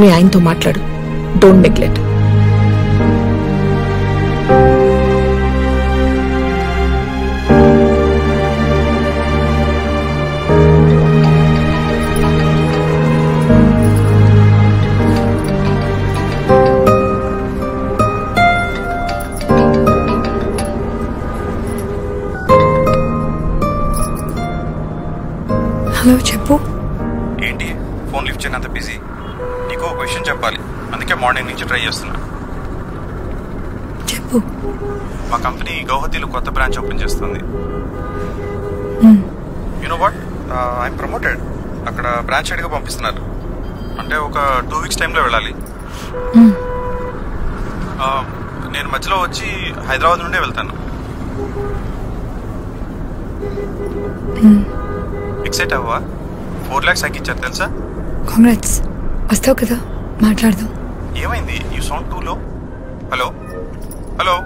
మీ ఆయనతో మాట్లాడు don't neglect hello చెప్పు ఏంటి ఫోన్ లిఫ్ట్ చేయనంత బిజీ నీకు ఒక విషయం చెప్పాలి అందుకే మార్నింగ్ నుంచి ట్రై చేస్తున్నా చెప్పు మా కంపెనీ గౌహతిలో కొత్త బ్రాంచ్ ఓపెన్ చేస్తుంది యూనో వాట్ ఐఎమ్ ప్రమోటెడ్ అక్కడ బ్రాంచ్ హెడ్గా పంపిస్తున్నారు అంటే ఒక టూ వీక్స్ టైంలో వెళ్ళాలి Uh, నేను మధ్యలో వచ్చి హైదరాబాద్ నుండే వెళ్తాను ఎక్సైట్ అవ్వా ఫోర్ ల్యాక్స్ ఇచ్చారు తెలుసా కాంగ్రాట్స్ వస్తావు కదా మాట్లాడదాం ఏమైంది you sound too low hello hello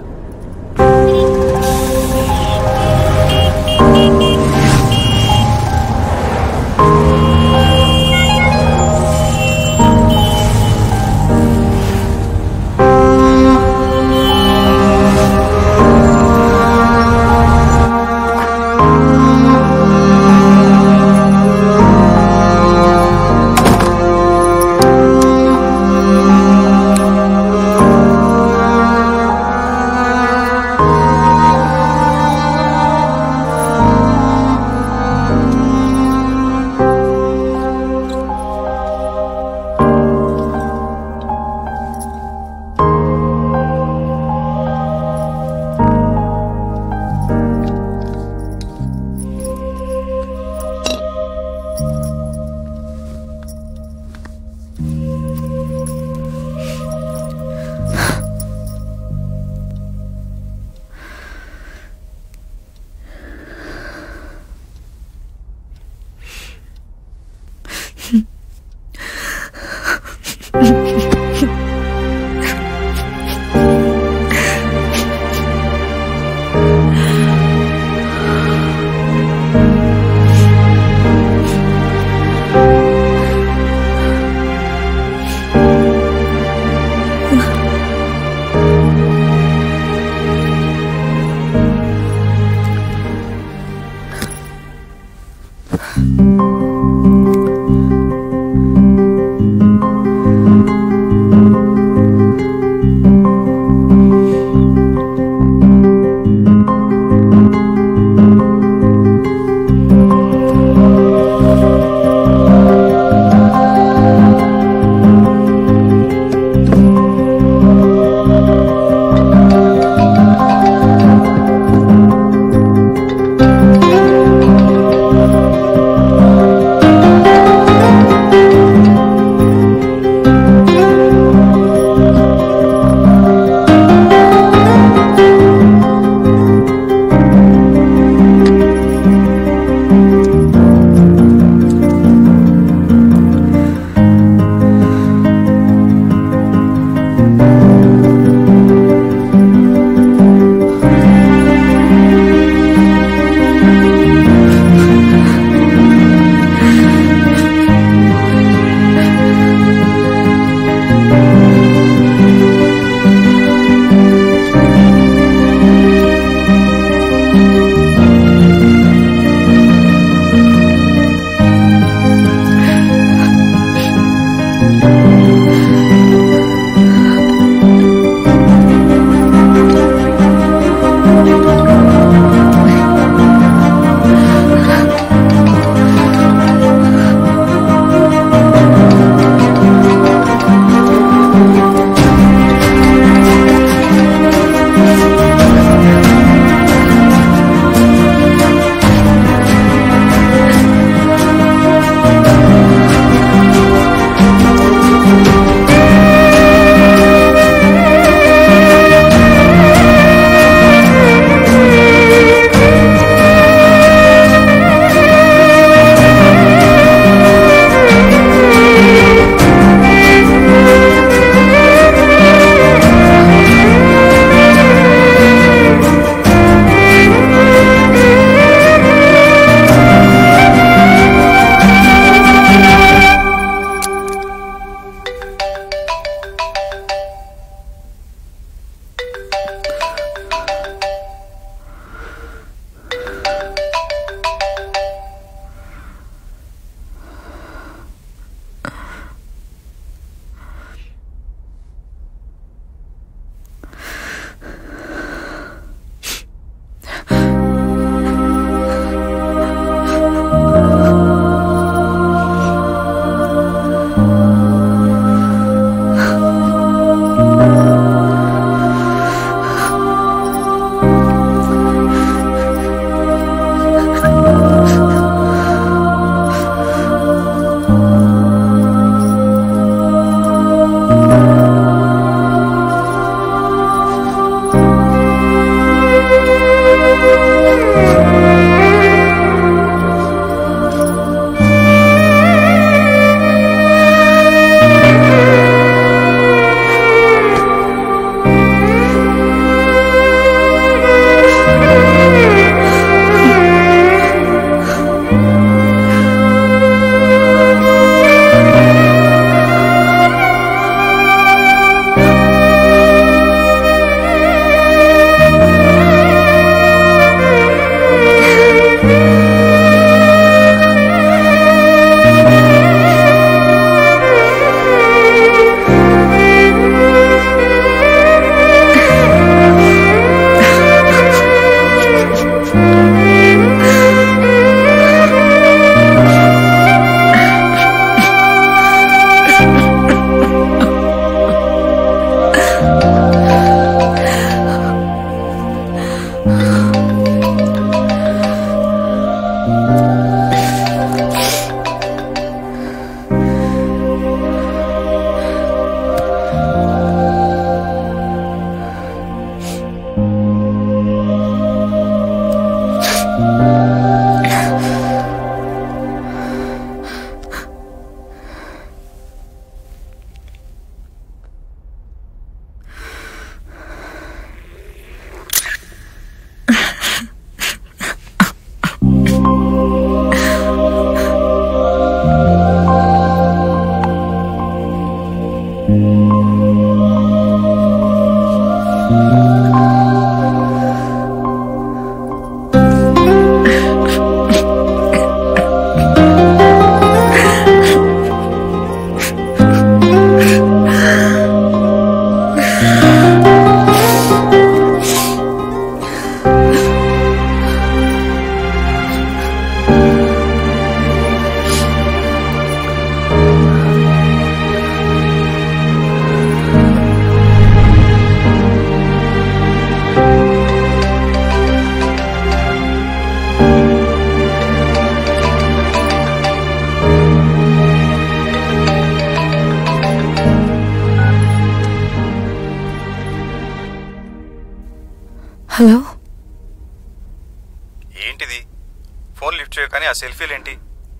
ఏంటిది ఫోన్ లిఫ్ట్ చేయ కానీ ఆ సెల్ఫీలు ఏంటి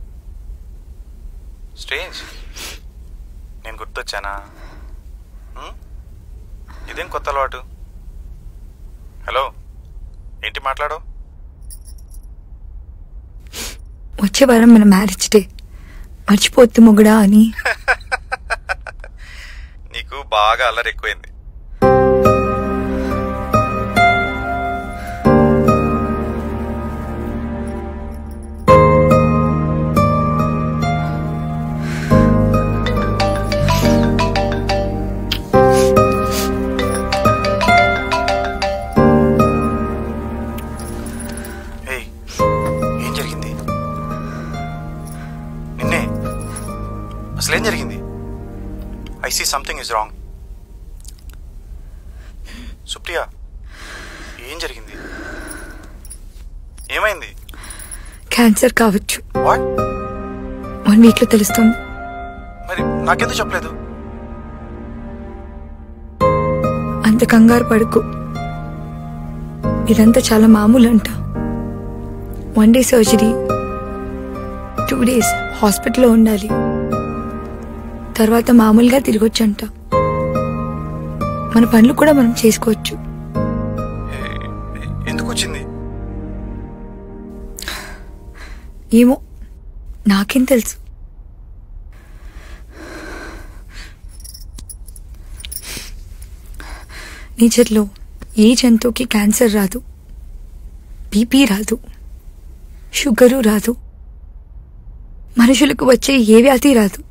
స్ట్రేంజ్ నేను గుర్తొచ్చానా ఉం? ఇదేం కొత్త అలవాటు హలో ఏంటి మాట్లాడు వచ్చే వారం మన మ్యారేజ్ డే మర్చిపోద్దు మొగుడా అని నీకు బాగా అల్లరి ఎక్కువైంది ఏయ్, ఏం జరిగింది నిన్నే అసలు ఏం జరిగింది I see something is wrong Supriya ఏం జరిగింది ఏమైంది క్యాన్సర్ కావచ్చు వాట్ వన్ వీక్ లో తెలుస్తుంది మరి నాకెందుకు చెప్పలేదు అంత కంగారు పడుకు ఇదంతా చాలా మామూలు అంట one day surgery two days హాస్పిటల్లో ఉండాలి తర్వాత మామూలుగా తిరగొచ్చంట మన పనులు కూడా మనం చేసుకోవచ్చు ఏ- ఏ- ఎందుకు వచ్చింది ఏమో నాకేం తెలుసు నేచర్లో ఏ జంతువుకి క్యాన్సర్ రాదు బీపీ రాదు షుగరు రాదు మనుషులకు వచ్చే ఏ వ్యాధి రాదు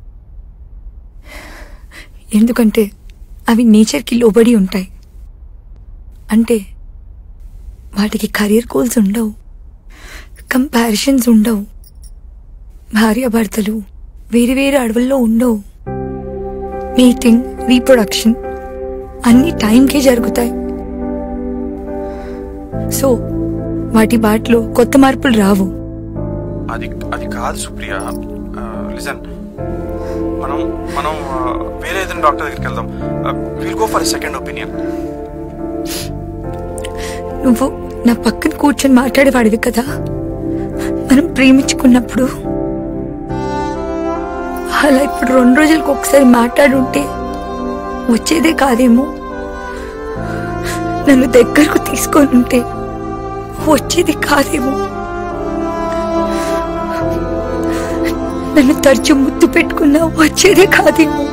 ఎందుకంటే అవి నేచర్కి లోబడి ఉంటాయి అంటే వాటికి కెరీర్ గోల్స్ ఉండవు కంపారిజన్స్ ఉండవు భార్యాభర్తలు వేరు వేరు అడవుల్లో ఉండవు మీటింగ్ రీప్రొడక్షన్ అన్ని టైంకే జరుగుతాయి సో వాటి బాటలో కొత్త మార్పులు రావు అది అది కాదు సుప్రియ లిజన్ మనం మనం ఆ, వేరే ఏదైనా డాక్టర్ దగ్గరికి వెళ్దాం will go for second opinion నువ్వు నా పక్కన కూర్చొని మాట్లాడేవాడివి కదా మనం ప్రేమించుకున్నప్పుడు అలా ఇప్పుడు రెండు రోజులకు ఒకసారి మాట్లాడుంటే వచ్చేదే కాదేమో నన్ను దగ్గరకు తీసుకొని ఉంటే వచ్చేది కాదేమో నన్ను తరచు ముద్దు పెట్టుకున్నా వచ్చేదే కాదేమో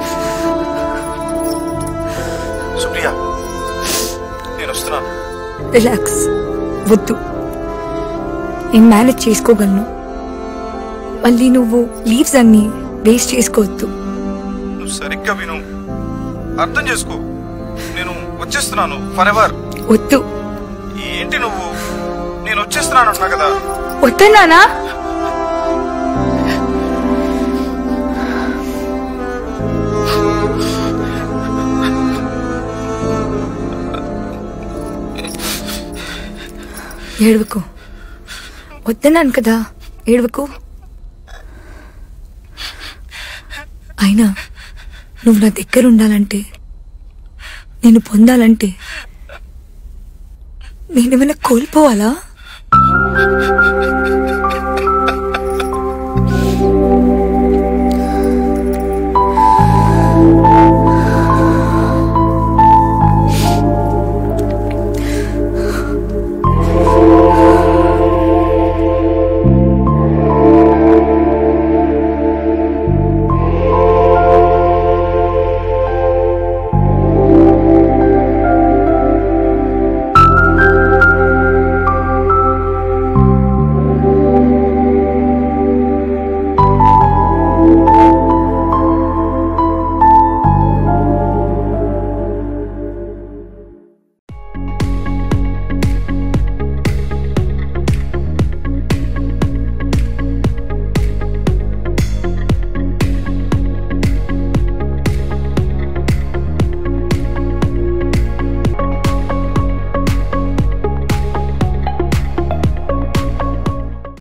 సుప్రియ నేను వస్తున్నాను రిలాక్స్ వద్దు నేను మేనేజ్ చేసుకోగలను మళ్ళీ నువ్వు లీవ్స్ అన్ని వేస్ట్ చేసుకోవద్దు నువ్వు సరిగ్గా విను అర్థం చేసుకో నేను వచ్చేస్తున్నాను ఫర్ ఎవర్ వద్దు ఏంటి నువ్వు నేను వచ్చేస్తున్నాను అంటున్నా కదా వద్దన్నానా ఏడవకు వద్దన్నాను కదా ఏడవకు అయినా నువ్వు నా దగ్గర ఉండాలంటే నేను పొందాలంటే నేనేమైనా కోల్పోవాలా